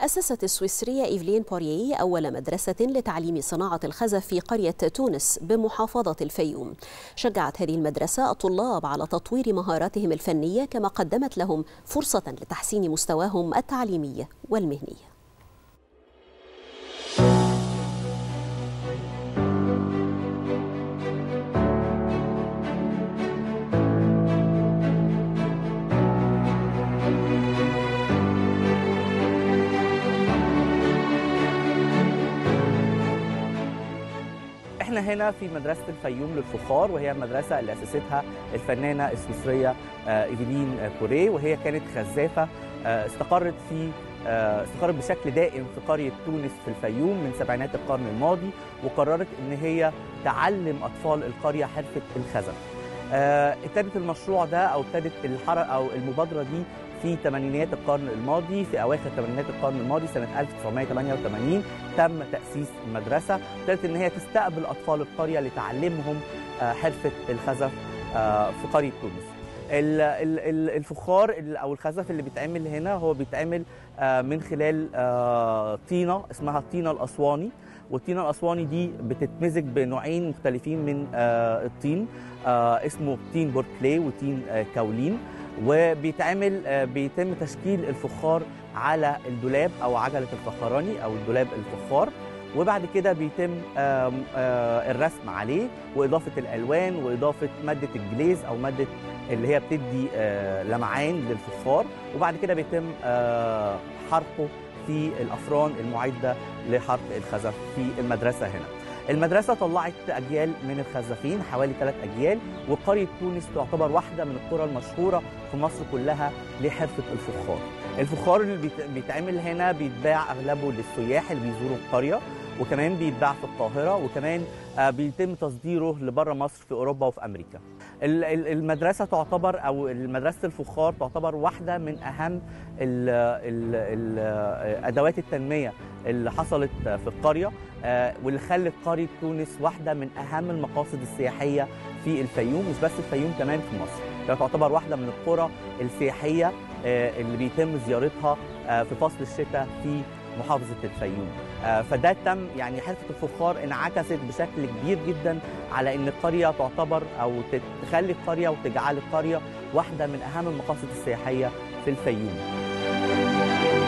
أسست السويسرية إيفلين بوريي أول مدرسة لتعليم صناعة الخزف في قرية تونس بمحافظة الفيوم شجعت هذه المدرسة الطلاب على تطوير مهاراتهم الفنية كما قدمت لهم فرصة لتحسين مستواهم التعليمي والمهني احنا هنا في مدرسه الفيوم للفخار وهي المدرسه اللي اسستها الفنانه السويسريه ايفلين كوري وهي كانت خزافه استقرت في استقرت بشكل دائم في قريه تونس في الفيوم من سبعينات القرن الماضي وقررت ان هي تعلم اطفال القريه حرفه الخزف. ابتدت المشروع ده او ابتدت الحركه او المبادره دي في ثمانينات القرن الماضي في اواخر ثمانينات القرن الماضي سنه 1988 تم تاسيس المدرسه ابتدت ان هي تستقبل اطفال القريه لتعلمهم حرفه الخزف في قريه تونس الفخار او الخزف اللي بيتعمل هنا هو بيتعمل من خلال طينه اسمها الطينه الاسواني والطينه الاسواني دي بتتمزج بنوعين مختلفين من الطين اسمه طين بوركلي وطين كاولين وبيتعمل بيتم تشكيل الفخار على الدولاب او عجله الفخاراني او الدولاب الفخار وبعد كده بيتم الرسم عليه واضافه الالوان واضافه ماده الجليز او ماده اللي هي بتدي لمعان للفخار وبعد كده بيتم حرقه في الافران المعده لحرق الخزف في المدرسه هنا. المدرسه طلعت اجيال من الخزافين حوالي ثلاث اجيال وقريه تونس تعتبر واحده من القرى المشهوره في مصر كلها لحرفه الفخار. الفخار اللي بيتعمل هنا بيتباع اغلبه للسياح اللي بيزوروا القريه وكمان بيتباع في القاهره وكمان بيتم تصديره لبره مصر في اوروبا وفي امريكا. المدرسه تعتبر او مدرسه الفخار تعتبر واحده من اهم ال ال ال ادوات التنميه اللي حصلت في القريه واللي خلت قريه تونس واحده من اهم المقاصد السياحيه في الفيوم مش بس الفيوم كمان في مصر. هي تعتبر واحده من القرى السياحيه اللي بيتم زيارتها في فصل الشتاء في محافظة الفيوم فده تم يعني حرفة الفخار انعكست بشكل كبير جدا على ان القرية تعتبر او تخلي القرية وتجعل القرية واحدة من اهم المقاصد السياحية في الفيوم